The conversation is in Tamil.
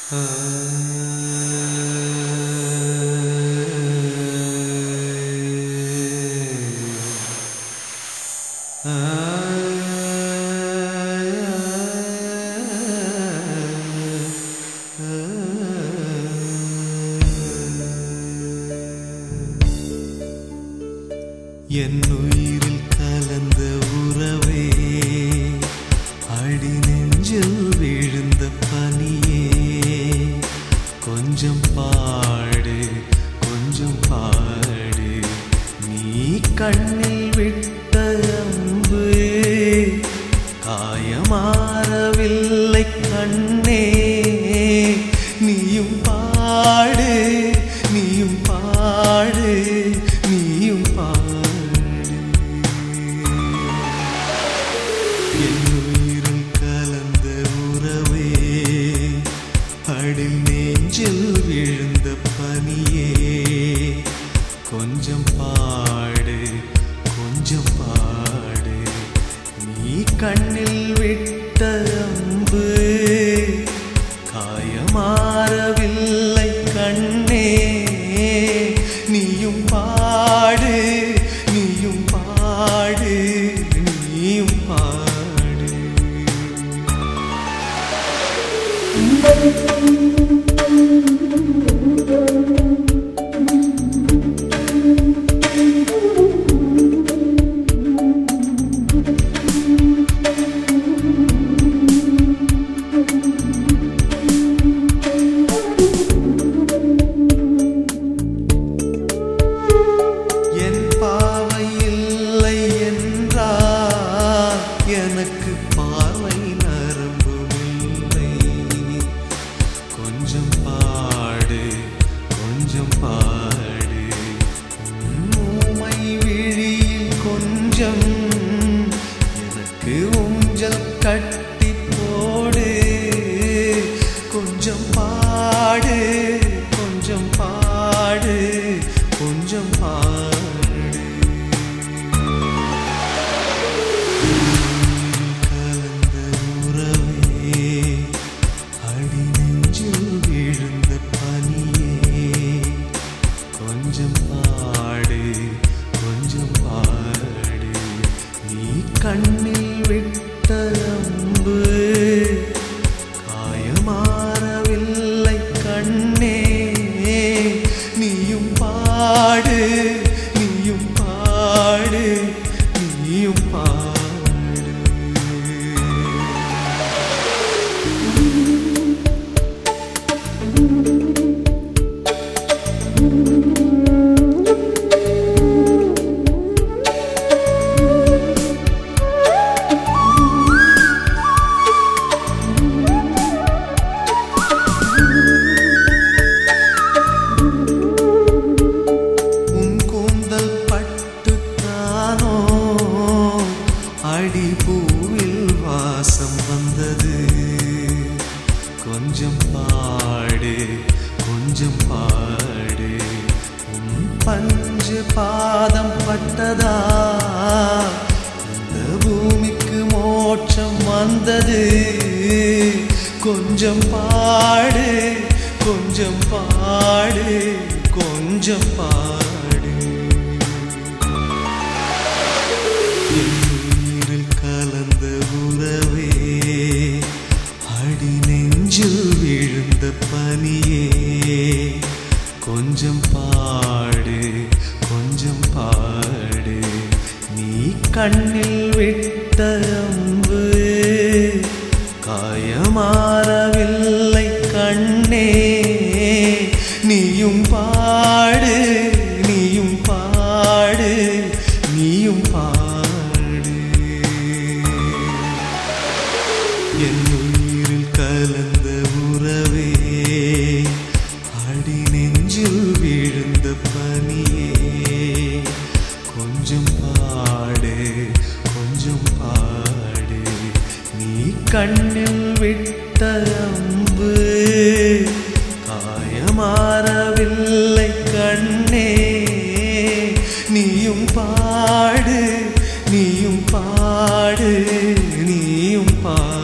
என் உயிரில் கலந்த உறவே அடி நெஞ்சில் விழுந்த பனியே கொஞ்சம் பாடு கொஞ்சம் பாடு நீ கண்ணில் விட்ட அம்பு காயமாறவில்லை கண்ணே நீயும் பாடு நீயும் பாடு நீயும் பாடு என் உயிரில் கலந்த உறவே அடில் நெஞ்சில் விழுந்த பனியே கொஞ்சம் பாடு கொஞ்சம் பாடு நீ கண்ணில் விட்ட அம்பு காயமாறவில்லை கண்ணே நீயும் பாடு நீயும் பாடு நீயும் பாடு என் பாவை இல்லை என்றால் எனக்கு பார்வை நரம்புமில்லை கொஞ்சம் பாடு கொஞ்சம் பாடு உன் ஊமை விழியில் கொஞ்சம் எனக்கு ஊஞ்சல் கட்டி போடு கொஞ்சம் பாடு கொஞ்சம் பாடு கொஞ்சம் பாடு கலந்த உறவே அடி நெஞ்சில் விழுந்த பனியே கொஞ்சம் பாடு கொஞ்சம் பாடு நீ கண்ணில் விட்ட அம்பு காயமாறவில்லை கண்ணே நீயும் பாடு நீயும் பாடு நீயும் பாடு உன் கூந்தல் பட்டுத்தானோ அடி பூவில் வாசம் வந்தது கொஞ்சம் பாடு கொஞ்சம் பாடு உன் பஞ்சு பாதம் பட்டதா இந்த பூமிக்கு மோட்சம் வந்தது கொஞ்சம் பாடு கொஞ்சம் பாடு கொஞ்சம் பாடு என் உயிரில் கலந்த உறவே அடி நெஞ்சில் விழுந்த பனியே கொஞ்சம் பாடு கொஞ்சம் பாடு நீ கண்ணில் விட்ட அம்பு காயமாறவில்லை கண்ணே நீயும் பாடு நீயும் பாடு நீயும் பாடு என் உயிரில் கலந்த உறவே அடி நெஞ்சில் விழுந்த பனியே கொஞ்சம் பாடு கொஞ்சம் பாடு நீ கண்ணில் விட்ட அம்பு காயமாறவில்லை கண்ணே நீயும் பாடு நீயும் பாடு நீயும் பாடு